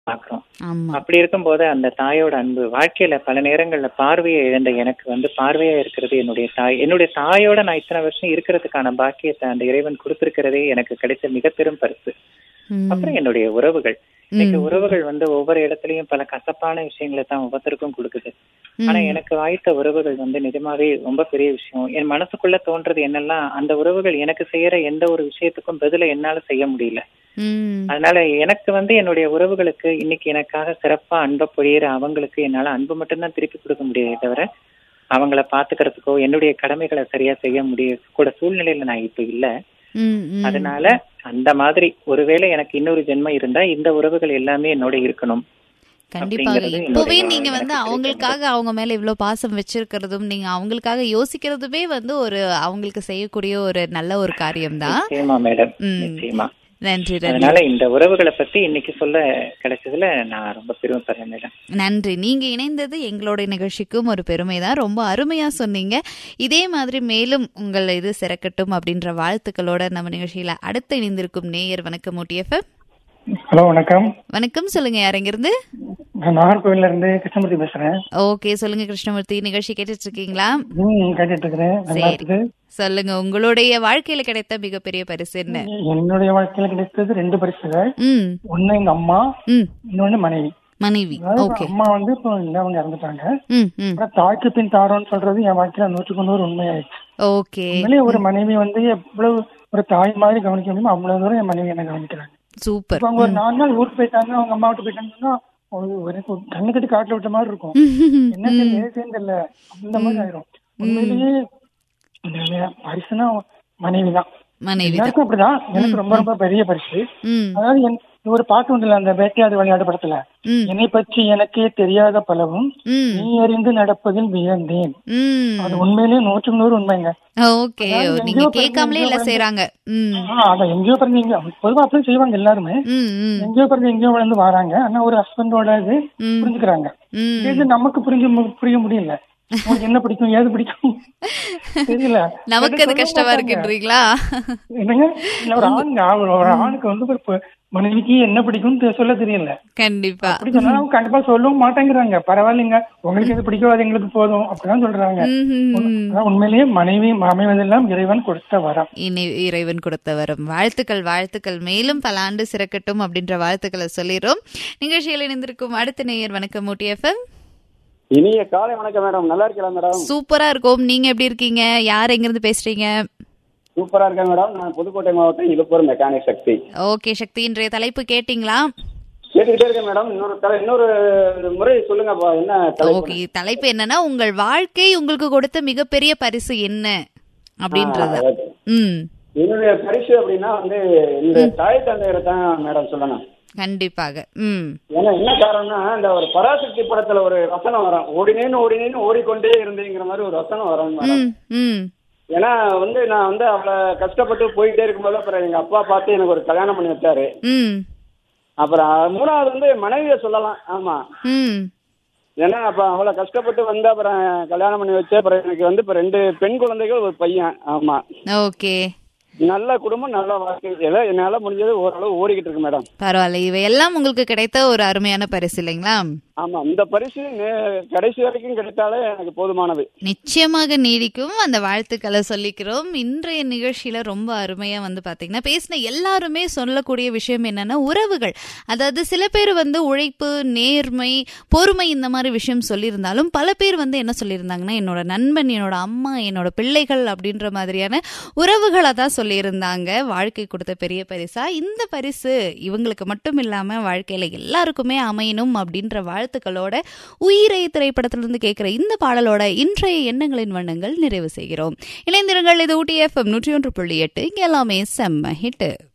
பாக்குறோம் ஆமா அப்படி இருக்கும்போது அந்த தாயோட அன்பு வாழ்க்கையில பல நேரங்கள்ல பார்வையை இழந்த எனக்கு வந்து பார்வையா இருக்கிறது என்னுடைய தாய் என்னுடைய தாயோட நான் இத்தனை வருஷம் இருக்கிறதுக்கான பாக்கியத்தை அந்த இறைவன் கொடுத்திருக்கிறதே எனக்கு கிடைத்த மிக பெரும் பரிசு ம். அப்புறம் என்னுடைய உறவுகள் இன்னைக்கு ம். உறவுகள் வந்து ஒவ்வொரு இடத்துலயும் பல கசப்பான விஷயங்களை தான் ஒவ்வொருத்தருக்கும் கொடுக்குது ம். ஆனா எனக்கு வாய்த்த உறவுகள் வந்து நிஜமாவே ரொம்ப பெரிய விஷயம் என் மனசுக்குள்ள தோன்றது என்னெல்லாம் அந்த உறவுகள் எனக்கு செய்யற எந்த ஒரு விஷயத்துக்கும் பதில என்னால செய்ய முடியல ம். அதனால எனக்கு வந்து என்னுடைய உறவுகளுக்கு இன்னைக்கு எனக்காக சிறப்பா அன்பை பொழியிற அவங்களுக்கு என்னால அன்பு மட்டும்தான் திருப்பி கொடுக்க முடியுதே தவிர அவங்கள பாத்துக்கிறதுக்கோ என்னுடைய கடமைகளை சரியா செய்ய முடிய கூட சூழ்நிலையில நான் இப்ப இல்ல ம், ம். அதனால அந்த மாதிரி ஒருவேளை எனக்கு இன்னொரு ஜென்மம் இருந்தா இந்த உறவுகள் எல்லாமே என்னோட இருக்கணும் கண்டிப்பாக அப்படிங்கிறது இப்பவே என்னுடைய நீங்க வந்து எனக்கு அவங்களுக்காக அவங்க மேல இவ்வளவு பாசம் வச்சிருக்கிறதும் நீங்க அவங்களுக்காக யோசிக்கிறதுமே வந்து ஒரு அவங்களுக்கு செய்யக்கூடிய ஒரு நல்ல ஒரு காரியம்தான் நிச்சயமா மேடம் ம். நிச்சயமா நன்றி நன்றி அதனால இந்த உறவுகளை பத்தி இன்னைக்கு சொல்ல கிடைச்சதுல நான் ரொம்ப பெருமைப்படுறேன் மேடம் நன்றி நீங்க இணைந்தது எங்களோட நிகழ்ச்சிக்கும் ஒரு பெருமை தான் ரொம்ப அருமையா சொன்னீங்க இதே மாதிரி மேலும் உங்கள் இது சிறக்கட்டும் அப்படின்ற வாழ்த்துக்களோட நம்ம நிகழ்ச்சியில அடுத்து இணைந்திருக்கும் நேயர் வணக்கம் ஊட்டியஃபம் ஹலோ வணக்கம் வணக்கம் சொல்லுங்க யார் எங்கிருந்து நான் நாகர்கோவில்ல இருந்து கிருஷ்ணமூர்த்தி பேசுறேன் ஓகே சொல்லுங்க கிருஷ்ணமூர்த்தி நிகழ்ச்சி கேட்டுட்டு இருக்கீங்களா ம் கேட்டுட்டு இருக்கிறேன் நல்லா சரி. இருக்குது சொல்லுங்க உங்களுடைய வாழ்க்கையில கிடைத்த மிகப்பெரிய பரிசு என்ன என்னுடைய வாழ்க்கையில கிடைத்தது ரெண்டு பரிசுகள் ம் ஒண்ணு எங்க அம்மா ம் இன்னொன்னு மனைவி மனைவி அதாவது ஓகே அம்மா வந்து இப்போ இல்ல அவங்க இறந்துட்டாங்க ம் ம் அப்புறம் தாய்க்கு பின் தாரோன்னு சொல்றது என் வாழ்க்கையில நூற்றுக்கு நூறு உண்மையாயிடுச்சு ஓகே உண்மையிலேயே ஒரு மனைவி வந்து எவ்வளவு ஒரு தாய் மாதிரி கவனிக்க முடியுமோ அவ்வளவு தூரம் என் மனைவி என்ன கவனிக்கிறாங்க சூப்பர் இப்போ அவங்க ஒரு நாலு நாள் ஊருக்கு போயிட்டாங்க அவங்க அம்மா விட்டு போயிட்டாங்கன்னா அவங்க எனக்கு ஒரு கண்ணு கட்டி காட்டுல விட்ட மாதிரி இருக்கும் என்ன தெரியல ஏது தெரியல அந்த மாதிரி ஆயிரும் உண்மையிலேயே இந்த பரிசுனா மனைவி தான் மனைவி தான் எல்லாருக்கும் அப்படிதான் எனக்கு ரொம்ப ரொம்ப பெரிய பரிசு ம் அதாவது என் ஒரு பாட்டு உண்டுல அந்த வேட்டையாடு விளையாடு படத்துல ம் என்னை பற்றி எனக்கே தெரியாத பலவும் ம் நீ அறிந்து நடப்பதில் வியந்தேன் ம் அது உண்மையிலேயே நூற்றுக்கு நூறு உண்மைங்க ஓகே அதாவது நீங்க எங்கேயோ கேட்காமலே எல்லாம் பிறந்து செய்யறாங்க ம் ஆஹ் அதான் எங்கேயோ பிறந்து எங்கேயோ பொதுவா அப்படியே செய்வாங்க எல்லாருமே ம் ம் எங்கேயோ பிறந்து எங்கேயோ வளர்ந்து வராங்க ஆனா ஒரு ஹஸ்பண்டோட இது ம் புரிஞ்சுக்கிறாங்க ம் இது நமக்கு புரிஞ்சு மு- புரிய முடியல உங்களுக்கு என்ன பிடிக்கும் ஏது பிடிக்கும் தெரியல நமக்கு அது சொல்ல கஷ்டமா மாட்டாங்க. இருக்குன்றீங்களா என்னங்க இல்ல ஒரு ஆணுங்க ஒரு- ஒரு ஆணுக்கு வந்து ஒரு பொ- மனைவிக்கு என்ன பிடிக்கும்னு தெ- சொல்ல தெரியல கண்டிப்பா அப்படி சொன்னா அவங்க கண்டிப்பா சொல்லவும் மாட்டேங்கிறாங்க பரவாயில்லைங்க உங்களுக்கு எது பிடிக்கும் அது எங்களுக்கு போதும் அப்படிதான் சொல்றாங்க ம், ம், ம். அதான் உண்மையிலேயே மனைவி அமைவதெல்லாம் இறைவன் கொடுத்த வரம் இனி இறைவன் கொடுத்த வரும் வாழ்த்துக்கள் வாழ்த்துக்கள் மேலும் பல ஆண்டு சிறக்கட்டும் அப்படின்ற வாழ்த்துக்களை சொல்லிடுறோம் நிகழ்ச்சியில் இணைந்திருக்கும் அடுத்த நேயர் வணக்கம் ஊட்டி எஃப்எம் இனிய காலை வணக்கம் மேடம் நல்லா இருக்கலாம் மேடம் சூப்பரா இருக்கும் நீங்க எப்படி இருக்கீங்க யார் எங்க இருந்து பேசுறீங்க சூப்பரா இருக்கேன் மேடம் நான் புதுக்கோட்டை மாவட்டம் இழுப்பூர் மெக்கானிக் சக்தி ஓகே சக்தி இன்றைய தலைப்பு கேட்டீங்களா கேட்டுக்கிட்டே இருக்கேன் மேடம் இன்னொரு தலை இன்னொரு முறை சொல்லுங்கப்பா என்ன ஓகே தலைப்பு தலைப்பு என்னன்னா உங்கள் வாழ்க்கை உங்களுக்கு கொடுத்த மிகப்பெரிய பரிசு என்ன அப்படின்றது ஆ, அதாவது, ம் என்னுடைய பரிசு அப்படின்னா வந்து இந்த தாய் தந்தையரை தான் மேடம் சொல்லணும் கண்டிப்பாக ம் ஏன்னா என்ன காரணம்னா இந்த ஒரு பராசக்தி படத்துல ஒரு வசனம் வரும் ஓடினேன்னு ஓடினேன்னு ஓடிக்கொண்டே இருந்தேங்கிற மாதிரி ஒரு வசனம் வரும் மேடம் ம் ம் ஏன்னா வந்து நான் வந்து அவளை கஷ்டப்பட்டு போயிட்டே இருக்கும்போது அப்புறம் எங்க அப்பா பார்த்து எனக்கு ஒரு கல்யாணம் பண்ணி வச்சாரு ம் அப்புறம் மூணாவது வந்து மனைவியை சொல்லலாம் ஆமா ம் ஏன்னா அப்ப அவ்வளவு கஷ்டப்பட்டு வந்து அப்புறம் கல்யாணம் பண்ணி வச்சு அப்புறம் எனக்கு வந்து இப்ப ரெண்டு பெண் குழந்தைகள் ஒரு பையன் ஆமா ஓகே நல்ல குடும்பம் நல்ல வாழ்க்கை எல்லாம் என்னால முடிஞ்சது ஓரளவு ஓடிக்கிட்டு இருக்கு மேடம் பரவாயில்ல இவையெல்லாம் உங்களுக்கு கிடைத்த ஒரு அருமையான பரிசு இல்லைங்களா ஆமா இந்த பரிசு நே- கடைசி வரைக்கும் கிடைத்தாலே எனக்கு போதுமானது நிச்சயமாக நீடிக்கும் அந்த வாழ்த்துக்களை சொல்லிக்கிறோம் இன்றைய நிகழ்ச்சியில ரொம்ப அருமையா வந்து பாத்தீங்கன்னா பேசின எல்லாருமே சொல்லக்கூடிய விஷயம் என்னன்னா உறவுகள் அதாவது சில பேர் வந்து உழைப்பு நேர்மை பொறுமை இந்த மாதிரி விஷயம் சொல்லியிருந்தாலும் பல பேர் வந்து என்ன சொல்லியிருந்தாங்கன்னா என்னோட நண்பன் என்னோட அம்மா என்னோட பிள்ளைகள் அப்படின்ற மாதிரியான உறவுகளை தான் சொல்லியிருந்தாங்க வாழ்க்கை கொடுத்த பெரிய பரிசா இந்த பரிசு இவங்களுக்கு மட்டும் இல்லாம வாழ்க்கையில எல்லாருக்குமே அமையணும் அப்படின்ற வாழ்த்துக்களோட உயிரை திரைப்படத்திலிருந்து கேட்கிற இந்த பாடலோட இன்றைய எண்ணங்களின் வண்ணங்கள் நிறைவு செய்கிறோம் இணைந்திருங்கள் இது ஊட்டி எஃப்எம் நூற்றி ஒன்று புள்ளி எட்டு இங்க எல்லாமே செம்ம ஹிட்டு